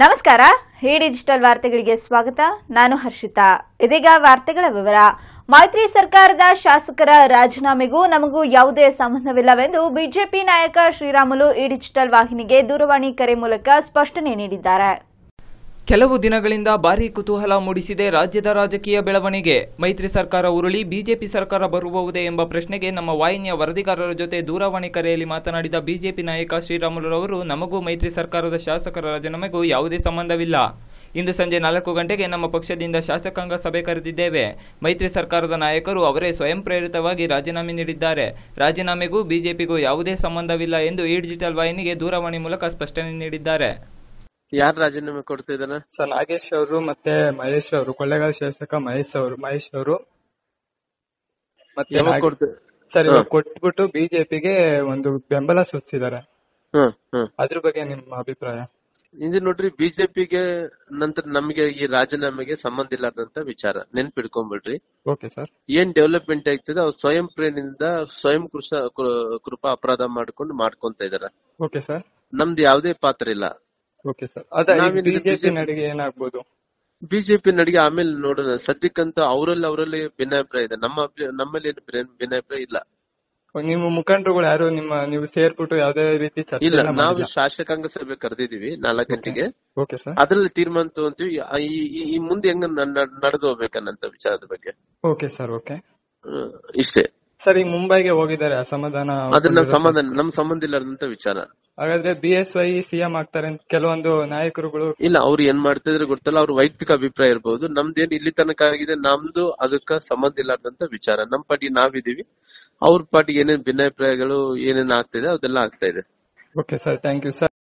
ನಮಸ್ಕಾರ ಈ ಡಿಜಿಟಲ್ ವಾರ್ತೆಗಳಿಗೆ ಸ್ವಾಗತ ನಾನು ಹರ್ಷಿತಾ ಇದೀಗ ವಾರ್ತೆಗಳ ವಿವರ ಮೈತ್ರಿ ಸರ್ಕಾರದ ಶಾಸಕರ ರಾಜೀನಾಮೆಗೂ ನಮಗೂ ಯಾವುದೇ ಸಂಬಂಧವಿಲ್ಲವೆಂದು ಬಿಜೆಪಿ ನಾಯಕ ಶ್ರೀರಾಮುಲು ಈ ಡಿಜಿಟಲ್ ವಾಹಿನಿಗೆ ದೂರವಾಣಿ ಕರೆ ಮೂಲಕ ಸ್ಪಷ್ಟನೆ ನೀಡಿದ್ದಾರೆ ಕೆಲವು ದಿನಗಳಿಂದ ಭಾರೀ ಕುತೂಹಲ ಮೂಡಿಸಿದೆ ರಾಜ್ಯದ ರಾಜಕೀಯ ಬೆಳವಣಿಗೆ ಮೈತ್ರಿ ಸರ್ಕಾರ ಉರುಳಿ ಬಿಜೆಪಿ ಸರ್ಕಾರ ಬರಬಹುದೇ ಎಂಬ ಪ್ರಶ್ನೆಗೆ ನಮ್ಮ ವಾಹಿನಿಯ ವರದಿಗಾರರ ಜೊತೆ ದೂರವಾಣಿ ಕರೆಯಲ್ಲಿ ಮಾತನಾಡಿದ ಬಿಜೆಪಿ ನಾಯಕ ಶ್ರೀರಾಮುಲುರವರು ನಮಗೂ ಮೈತ್ರಿ ಸರ್ಕಾರದ ಶಾಸಕರ ರಾಜೀನಾಮೆಗೂ ಯಾವುದೇ ಸಂಬಂಧವಿಲ್ಲ ಇಂದು ಸಂಜೆ ನಾಲ್ಕು ಗಂಟೆಗೆ ನಮ್ಮ ಪಕ್ಷದಿಂದ ಶಾಸಕಾಂಗ ಸಭೆ ಕರೆದಿದ್ದೇವೆ ಮೈತ್ರಿ ಸರ್ಕಾರದ ನಾಯಕರು ಅವರೇ ಸ್ವಯಂ ಪ್ರೇರಿತವಾಗಿ ರಾಜೀನಾಮೆ ನೀಡಿದ್ದಾರೆ ರಾಜೀನಾಮೆಗೂ ಬಿಜೆಪಿಗೂ ಯಾವುದೇ ಸಂಬಂಧವಿಲ್ಲ ಎಂದು ಈ ಡಿಜಿಟಲ್ ವಾಹಿನಿಗೆ ದೂರವಾಣಿ ಮೂಲಕ ಸ್ಪಷ್ಟನೆ ನೀಡಿದ್ದಾರೆ ಯಾರು ರಾಜೀನಾಮೆ ಕೊಡ್ತಿದಾರೆ ಸರ್ ನಾಗೇಶ್ ಅವರು ಮತ್ತೆ ಮಹೇಶ್ ಅವರು ಕೊಳ್ಳೇಗಾಲ ಶಾಸಕ ಮಹೇಶ್ ಅವರು ಮಹೇಶ್ ಅವರು ಮತ್ತೆ ಯಾವಾಗ ನಾಗ್- ಕೊಡ್ತಿ ಸರ್ ಇವಾಗ ಕೊಟ್ಬಿಟ್ಟು ಬಿಜೆಪಿಗೆ ಒಂದು ಬೆಂಬಲ ಸೂಚಿಸಿದ್ದಾರೆ ಹ್ಮ್ ಹ್ಮ್ ಅದ್ರ ಬಗ್ಗೆ ನಿಮ್ಮ ಅಭಿಪ್ರಾಯ ಇದು ನೋಡ್ರಿ ಬಿಜೆಪಿಗೆ ನಂತರ ನಮಗೆ ಈ ರಾಜೀನಾಮೆಗೆ ಸಂಬಂಧ ಇಲ್ಲಾರ್ದಂತ ವಿಚಾರ ನೆನ್ಪಿಡ್ಕೊಂಡ್ಬಿಡ್ರಿ ಓಕೆ ಸರ್ ಏನ್ ಡೆವಲಪ್ಮೆಂಟ್ ಆಗ್ತದೆ ಅವ್ರು ಸ್ವಯಂ ಪ್ರೇರಣೆಯಿಂದ ಸ್ವಯಂ ಕೃಷ ಕೃ- ಕೃಪಾ ಅಪರಾಧ ಮಾಡ್ಕೊಂಡು ಮಾಡ್ಕೊಂತ ಇದಾರೆ ಓಕೆ ಸರ್ ನಮ್ದು ಯಾವುದೇ ಪಾತ್ರ ಇಲ್ಲ ಓಕೆ ಸರ್ ಅದ ನಾವೇನಿದೆ ಬಿಜೆಪಿ BJP ನಡಿಗೆ ಏನಾಗ್ಬೋದು ಬಿಜೆಪಿ ನಡಿಗೆ ಆಮೇಲೆ ನೋಡೋಣ ಸದ್ಯಕ್ಕಂತೂ ಅವರಲ್ಲಿ ಅವರಲ್ಲಿ ಭಿನ್ನಾಭಿಪ್ರಾಯ ಇದೆ ನಮ್ಮ ಅಭಿ- ನಮ್ಮಲ್ಲಿ ಏನು ಭಿನ್ನ- ಭಿನ್ನಾಭಿಪ್ರಾಯ ಇಲ್ಲ ನಿಮ್ಮ ಮುಖಂಡರುಗಳು ಯಾರು ನಿಮ್ಮ ನೀವು ಸೇರ್ಬಿಟ್ಟು ಯಾವ್ದೇ ರೀತಿ ಇಲ್ಲ ಚರ್ಚೆ ನಾವು ಶಾಸಕಾಂಗ ಸಭೆ ಕರೆದಿದೀವಿ ನಾಲ್ಕು ಗಂಟೆಗೆ ಓಕೆ ಸರ್ ಅದ್ರಲ್ಲಿ ತೀರ್ಮಾನ ತಗೊಂತೀವಿ ಈ- ಈ- ಈ ಮುಂದೆ ಹೆಂಗ ನಡೆದು ಹೋಗ್ಬೇಕನ್ನಂತ ವಿಚಾರದ ಬಗ್ಗೆ ಓಕೆ ಸರ್ ಓಕೆ ಹ್ಮ್, ಇಷ್ಟೇ ಸರ್ ಈಗ ಮುಂಬೈಗೆ ಹೋಗಿದ್ದಾರೆ ಅಸಮಾಧಾನ ಅದ್ರ ನಮ್ ಹೊಂದಿರೋ ಸಂಬಂಧ ನಮ್ ಸಂಬಂಧ ಇಲ್ಲಾರ್ದಂತ ವಿಚಾರ ಹಾಗಾದ್ರೆ ಬಿ ಎಸ್ ವೈ ಸಿಎಂ ಆಗ್ತಾರೆ ಅಂತ ಕೆಲವೊಂದು ನಾಯಕರುಗಳು ಇಲ್ಲ ಅವ್ರು ಏನ್ ಮಾಡ್ತಿದ್ರೆ ಗೊತ್ತಲ್ಲ ಅವ್ರ ವೈಯಕ್ತಿಕ ಅಭಿಪ್ರಾಯ ಇರ್ಬೋದು ನಮ್ದೇನ್ ಇಲ್ಲಿ ತನಕ ಆಗಿದೆ ನಮ್ದು ಅದಕ್ಕ ಸಂಬಂಧ ಇಲ್ಲಾರ್ದಂತ ವಿಚಾರ ನಮ್ ಪಾರ್ಟಿ ನಾವಿದೀವಿ ಅವ್ರ ಪಾರ್ಟಿಗೆ ಏನೇನ್ ಭಿನ್ನಾಭಿಪ್ರಾಯಗಳು ಏನೇನ್ ಆಗ್ತಿದೆ ಅದೆಲ್ಲ ಆಗ್ತಾ ಇದೆ okay sir thank you sir